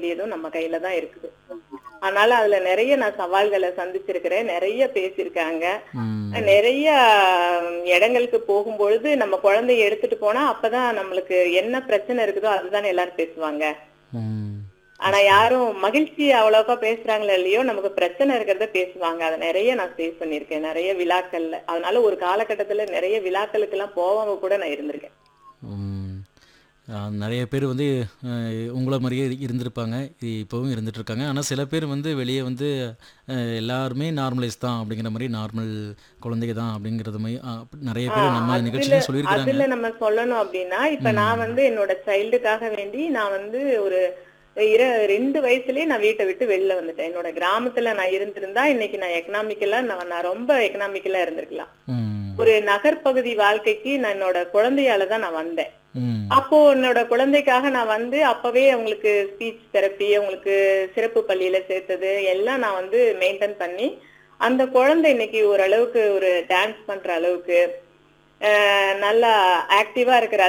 வேண்டியதும் நம்ம கையில தான் இருக்குது அதனால அதுல நிறைய நான் சவால்களை சந்திச்சிருக்கிறேன் நிறைய பேசியிருக்காங்க ம் நிறைய ம், இடங்களுக்கு போகும்பொழுது நம்ம குழந்தைய எடுத்துட்டு போனா அப்பதான் நம்மளுக்கு என்ன பிரச்சனை இருக்குதோ அதுதானே எல்லாரும் பேசுவாங்க ம் ஆனா யாரும் மகிழ்ச்சி அவ்வளோக்கா பேசுறாங்களோ இல்லையோ நமக்கு பிரச்சனை இருக்கிறத பேசுவாங்க அதை நிறைய நான் ஃபேஸ் பண்ணியிருக்கேன் நிறைய விழாக்கள்ல அதனால ஒரு காலகட்டத்துல நிறைய விழாக்களுக்கு எல்லாம் போகாம கூட நான் இருந்திருக்கேன் ம். ஆ, நிறைய பேர் வந்து அஹ், உங்களை மாதிரியே இரு- இருந்திருப்பாங்க இ- இப்போவும் இருந்துட்டு இருக்காங்க ஆனால் சில பேர் வந்து வெளியே வந்து அஹ், எல்லாருமே நார்மலைஸ் தான் அப்படிங்கிற மாதிரி நார்மல் குழந்தைங்க தான் அப்படிங்கிறது மாதிரி ஆ, அப்படி நிறைய பேர் நம்ம அதுல நிகழ்ச்சியிலும் சொல்லியிருக்கிறாங்க அதுல நம்ம சொல்லணும் அப்படின்னா இப்ப நான் வந்து என்னோட சைல்டுக்காக வேண்டி நான் வந்து ஒரு இர ரெண்டு வயசுலயே நான் வீட்டை விட்டு வெளில வந்துட்டேன் என்னோட கிராமத்துல நான் இருந்திருந்தா இன்னைக்கு நான் எக்கனாமிக்கலா நான் நான் ரொம்ப எக்கனாமிக்கலா இருந்திருக்கலாம் ம் ஒரு நகர்ப்பகுதி வாழ்க்கைக்கு நான் என்னோட குழந்தையால தான் நான் வந்தேன் ம் அப்போ என்னோட குழந்தைக்காக நான் வந்து அப்பவே அவங்களுக்கு ஸ்பீச் தெரப்பி அவங்களுக்கு சிறப்பு பள்ளியில சேர்த்தது எல்லாம் நான் வந்து மெயின்டைன் பண்ணி அந்த குழந்தை இன்னைக்கு ஓரளவுக்கு ஒரு டான்ஸ் பண்ற அளவுக்கு அஹ் நல்லா ஆக்டிவா இருக்கிற